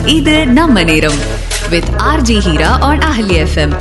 இது நம்ம நேரம் வித் ஆர்ஜி ஹீரா on அஹலி எஃப்எம்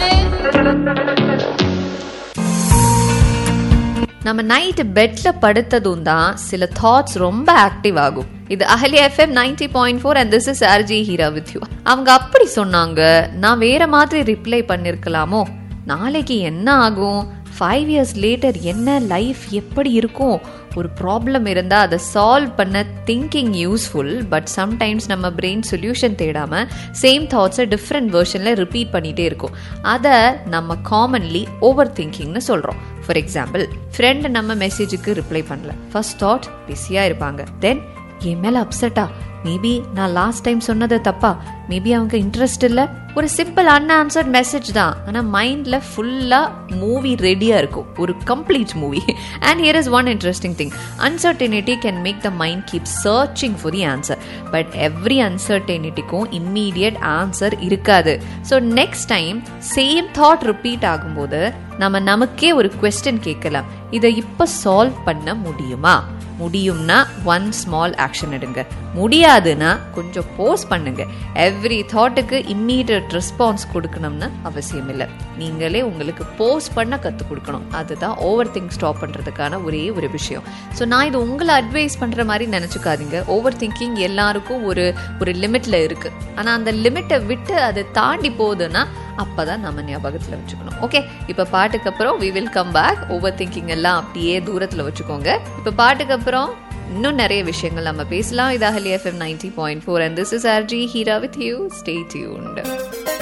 நம்ம நைட் பெட்ல படுத்ததும் தான் சில தாட்ஸ் ரொம்ப ஆக்டிவ் ஆகும் இது அஹலி FM ninety point four and this is RJ Heera with you அவங்க அப்படி சொன்னாங்க நான் வேற மாதிரி ரிப்ளை பண்ணிருக்கலாமோ நாளைக்கு என்ன ஆகும் ஃபைவ் இயர்ஸ் லேட்டர் என்ன லைஃப் எப்படி இருக்கும் ஒரு ப்ராப்ளம் இருந்தால் அதை சால்வ் பண்ண திங்கிங் யூஸ்ஃபுல் பட் சம்டைம்ஸ் நம்ம பிரெயின் சொல்யூஷன் தேடாமல் சேம் தாட்ஸை டிஃப்ரெண்ட் வேர்ஷனில் ரிப்பீட் பண்ணிகிட்டே இருக்கும் அதை நம்ம காமன்லி ஓவர் திங்கிங்னு சொல்கிறோம் ஃபார் எக்ஸாம்பிள் ஃப்ரெண்ட் நம்ம மெசேஜுக்கு ரிப்ளை பண்ணல ஃபர்ஸ்ட் தாட் பிஸியாக இருப்பாங்க தென் என் மேலே அப்செட்டா மேபி நான் லாஸ்ட் டைம் சொன்னது தப்பா மேபி அவங்க இன்ட்ரெஸ்ட் இல்லை ஒரு சிம்பிள் அன்ஆன்சர்ட் மெசேஜ் தான் ஆனால் மைண்டில் ஃபுல்லாக மூவி ரெடியாக இருக்கும் ஒரு complete movie and here is one interesting thing uncertainty can make the mind keep searching for the answer but every அன்சர்டினிட்டிக்கும் இம்மீடியட் ஆன்சர் இருக்காது so next time same thought repeat ஆகும்போது நம்ம நமக்கே ஒரு கொஸ்டின் கேட்கலாம் இதை இப்போ சால்வ் பண்ண முடியுமா முடியும்னா ஒன் ஸ்மால் ஆக்ஷன் எடுங்க முடியாதுன்னா கொஞ்சம் போஸ் பண்ணுங்க எவ்ரி தாட்டுக்கு இம்மீடியட் ரெஸ்பான்ஸ் கொடுக்கணும்னு அவசியம் இல்லை நீங்களே உங்களுக்கு போஸ் பண்ண கற்றுக் கொடுக்கணும் அதுதான் ஓவர் திங்க் ஸ்டாப் பண்ணுறதுக்கான ஒரே ஒரு விஷயம் ஸோ நான் இது உங்களை அட்வைஸ் பண்ணுற மாதிரி நினச்சிக்காதீங்க ஓவர் திங்கிங் எல்லாருக்கும் ஒரு ஒரு லிமிட்டில் இருக்குது ஆனால் அந்த லிமிட்டை விட்டு அது தாண்டி போகுதுன்னா அப்பதான் நம்ம ஞாபகத்தில் வச்சுக்கணும் ஓகே இப்போ பாட்டுக்கு அப்புறம் we will come back over thinking எல்லாம் அப்படியே தூரத்தில் வச்சுக்கோங்க இப்போ பாட்டுக்கு அப்புறம் இன்னும் நிறைய விஷயங்கள் நம்ம பேசலாம் இது அஹலி FM ninety point four and this is RJ Heera with you stay tuned